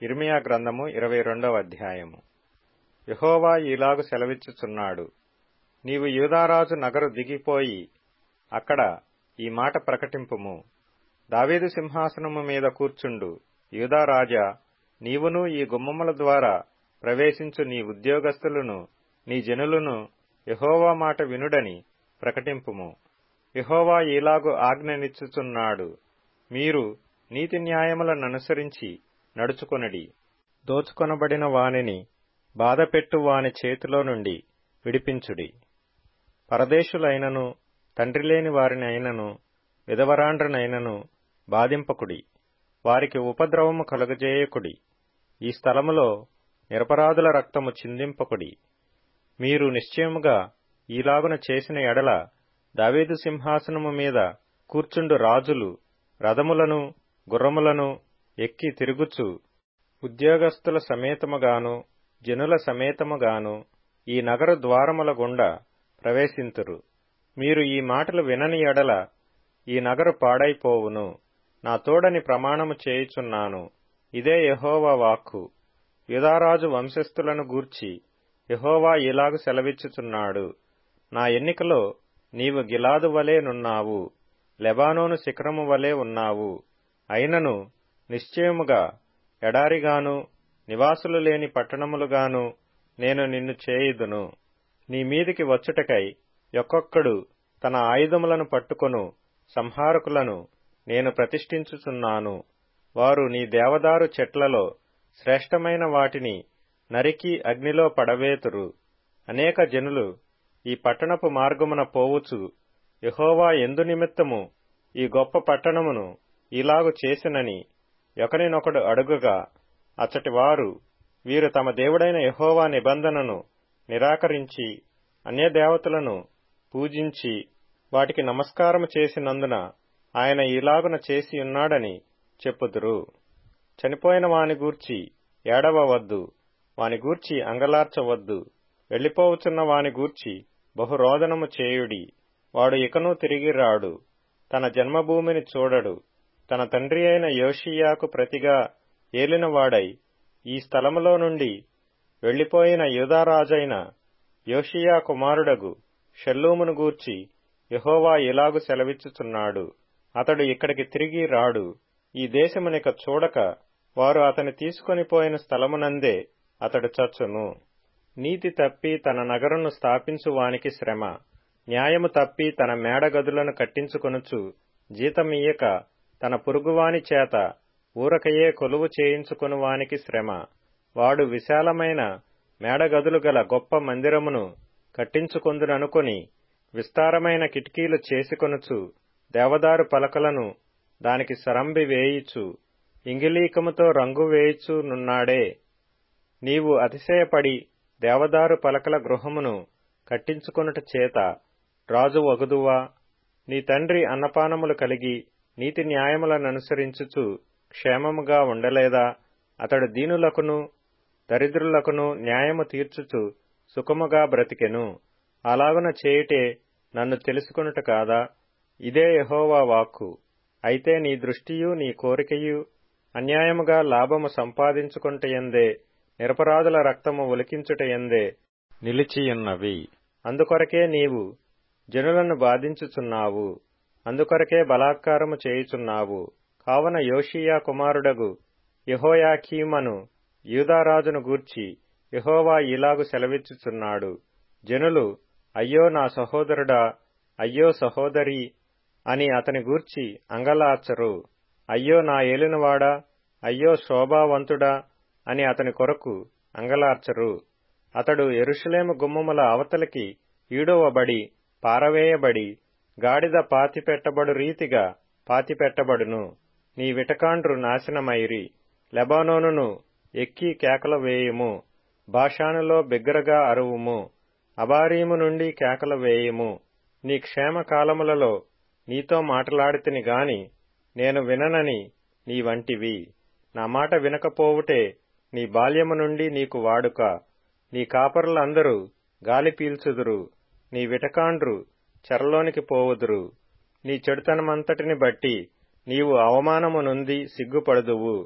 ఇర్మియా గ్రంథము ఇరవై రెండవ అధ్యాయము యహోవా ఈలాగు సెలవిచ్చుచున్నాడు నీవు యూదారాజు నగరు దిగిపోయి అక్కడ ఈ మాట ప్రకటింపుము దావీదు సింహాసనము మీద కూర్చుండు యూదారాజా నీవును ఈ గుమ్మముల ద్వారా ప్రవేశించు నీ ఉద్యోగస్తులను నీ జనులను యహోవా మాట వినుడని ప్రకటింపుము యహోవా ఈలాగు ఆజ్ఞనిచ్చుచున్నాడు మీరు నీతి న్యాయములననుసరించి నడుచుకొనడి దోచుకొనబడిన వానిని బాధపెట్టు వాని చేతిలో నుండి విడిపించుడి పరదేశులైనను తండ్రిలేని వారినైనను విధవరాండ్రనైనను బాధింపకుడి వారికి ఉపద్రవము కలుగజేయకుడి ఈ స్థలములో నిరపరాధుల రక్తము చిందింపకుడి మీరు నిశ్చయముగా ఈలాగున చేసిన ఎడల దావీదు సింహాసనము మీద కూర్చుండు రాజులు రథములను గుర్రములను ఎక్కి తిరుగుచు ఉద్యోగస్తుల సమేతముగాను జనుల సమేతముగాను ఈ నగర ద్వారముల గుండా ప్రవేశింతురు మీరు ఈ మాటలు వినని ఎడల ఈ నగరు పాడైపోవును నా తోడని ప్రమాణము చేయుచున్నాను ఇదే యహోవా వాక్కు యుదారాజు వంశస్థులను గూర్చి యహోవా ఇలాగు సెలవిచ్చుచున్నాడు నా ఎన్నికలో నీవు గిలాదు వలె నున్నావు లెబానోను శిఖరము వలె ఉన్నావు అయినను నిశ్చయముగా ఎడారిగాను నివాసులు లేని పట్టణములుగాను నేను నిన్ను చేయుదును నీ మీదికి వచ్చుటకై ఒక్కొక్కడు తన ఆయుధములను పట్టుకొను సంహారకులను నేను ప్రతిష్ఠించుచున్నాను వారు నీ దేవదారు చెట్లలో శ్రేష్టమైన వాటిని నరికి అగ్నిలో పడవేతురు అనేక జనులు ఈ పట్టణపు మార్గమున పోవుచు యహోవా ఎందు నిమిత్తము ఈ గొప్ప పట్టణమును ఇలాగు చేసినని ఒకరినొకడు అడుగుగా అచ్చటి వారు వీరు తమ దేవుడైన యహోవా నిబంధనను నిరాకరించి అన్యదేవతలను పూజించి వాటికి నమస్కారము చేసినందున ఆయన ఇలాగున చేసి ఉన్నాడని చెప్పుదురు చనిపోయిన వాని గూర్చి ఏడవవద్దు వాని గూర్చి అంగలార్చవద్దు వెళ్లిపోవచున్న వాని గూర్చి బహురోదనము చేయుడి వాడు ఇకనూ తిరిగి రాడు తన జన్మభూమిని చూడడు తన తండ్రి అయిన యోషియాకు ప్రతిగా ఏలినవాడై ఈ స్థలములో నుండి వెళ్లిపోయిన యూదారాజైన యోషియా కుమారుడగు షల్లూమును గూర్చి యహోవా ఇలాగు సెలవిచ్చుచున్నాడు అతడు ఇక్కడికి తిరిగి రాడు ఈ దేశమునిక చూడక వారు అతని తీసుకొని పోయిన స్థలమునందే అతడు చచ్చును నీతి తప్పి తన నగరును స్థాపించు వానికి శ్రమ న్యాయము తప్పి తన మేడగదులను కట్టించుకొనుచు జీతమియ్యక తన పొరుగువాని చేత ఊరకయే కొలువు చేయించుకుని వానికి శ్రమ వాడు విశాలమైన మేడగదులు గల గొప్ప మందిరమును కట్టించుకొందుననుకొని విస్తారమైన కిటికీలు చేసుకొనుచు దేవదారు పలకలను దానికి సరంబి వేయిచు ఇంగిలీకముతో రంగు వేయిచు నున్నాడే నీవు అతిశయపడి దేవదారు పలకల గృహమును కట్టించుకొనుట చేత రాజు వగుదువా నీ తండ్రి అన్నపానములు కలిగి నీతి న్యాయములననుసరించుచు క్షేమముగా ఉండలేదా అతడు దీనులకును దరిద్రులకును న్యాయము తీర్చుచు సుఖముగా బ్రతికెను అలాగున చేయుటే నన్ను తెలుసుకొనుట కాదా ఇదే యహోవా వాక్కు అయితే నీ దృష్టియు నీ కోరికయు అన్యాయముగా లాభము సంపాదించుకుంటయందే నిరపరాధుల రక్తము ఒలికించుటయందే నిలిచియున్నవి అందుకొరకే నీవు జనులను బాధించుచున్నావు అందుకొరకే బలాత్కారము చేయుచున్నావు కావున యోషియా కుమారుడగు యహోయాకీమను యూదారాజును గూర్చి యహోవా ఇలాగు సెలవిచ్చుచున్నాడు జనులు అయ్యో నా సహోదరుడా అయ్యో సహోదరి అని అతని గూర్చి అంగలార్చరు అయ్యో నా ఏలినవాడా అయ్యో శోభావంతుడా అని అతని కొరకు అంగలార్చరు అతడు ఎరుషులేము గుమ్మముల అవతలికి ఈడవబడి పారవేయబడి గాడిద పాతిపెట్టబడు రీతిగా పాతిపెట్టబడును నీ విటకాండ్రు నాశనమైరి లెబానోనును ఎక్కి కేకలు వేయుము భాషానులో బిగ్గరగా అరువుము అబారీము నుండి కేకలు వేయుము నీ క్షేమ కాలములలో నీతో మాటలాడితిని గాని నేను విననని నీ వంటివి నా మాట వినకపోవుటే నీ బాల్యము నుండి నీకు వాడుక నీ కాపరులందరూ గాలి పీల్చుదురు నీ విటకాండ్రు చెరలోనికి పోవుదురు నీ చెడుతనమంతటిని బట్టి నీవు అవమానము నొంది సిగ్గుపడుదువు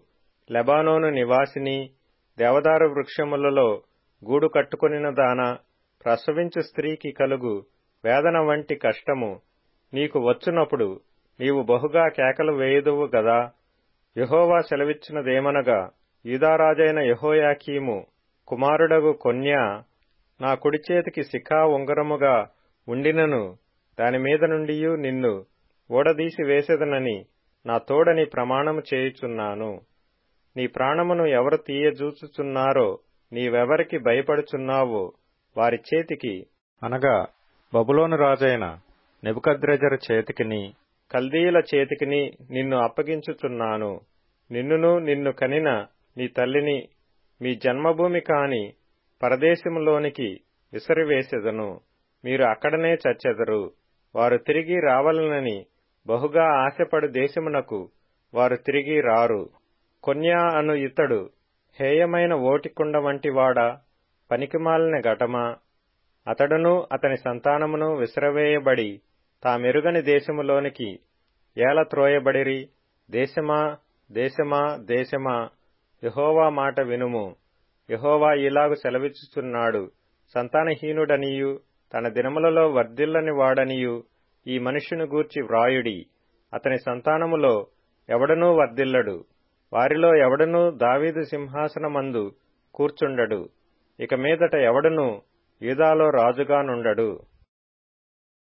లెబానోను నివాసిని దేవదారు వృక్షములలో గూడు కట్టుకొనిన దాన ప్రసవించు స్త్రీకి కలుగు వేదన వంటి కష్టము నీకు వచ్చునప్పుడు నీవు బహుగా కేకలు వేయుదువు గదా యహోవా సెలవిచ్చినదేమనగా యూదారాజైన యహోయాకీము కుమారుడగు కొన్యా నా కుడి చేతికి శిఖా ఉంగరముగా ఉండినను దానిమీద నుండియు నిన్ను ఊడదీసి వేసేదనని నా తోడని ప్రమాణము చేయుచున్నాను నీ ప్రాణమును ఎవరు తీయజూచుచున్నారో నీవెవరికి భయపడుచున్నావో వారి చేతికి అనగా బబులోను రాజైన నెబుకద్రెజరు చేతికిని కల్దీయుల చేతికిని నిన్ను అప్పగించుచున్నాను నిన్నును నిన్ను కనిన నీ తల్లిని మీ జన్మభూమి కాని పరదేశములోనికి విసిరివేసెదను మీరు అక్కడనే చచ్చెదరు వారు తిరిగి రావాలనని బహుగా ఆశపడు దేశమునకు వారు తిరిగి రారు కొన్యా అను ఇతడు హేయమైన ఓటికుండ వంటివాడా పనికిమాలిన ఘటమా అతడును అతని సంతానమును విసిరవేయబడి తామెరుగని దేశములోనికి ఏల త్రోయబడిరి దేశమా దేశమా దేశమా యహోవా మాట వినుము యహోవా ఇలాగు సెలవిచ్చుచున్నాడు సంతానహీనుడనియు తన దినములలో వర్ధిల్లని వాడనియు ఈ మనుష్యుని గూర్చి వ్రాయుడి అతని సంతానములో ఎవడనూ వర్ధిల్లడు వారిలో ఎవడనూ దావీదు సింహాసనమందు కూర్చుండడు ఇక మీదట ఎవడనూ యూదాలో రాజుగా నుండడు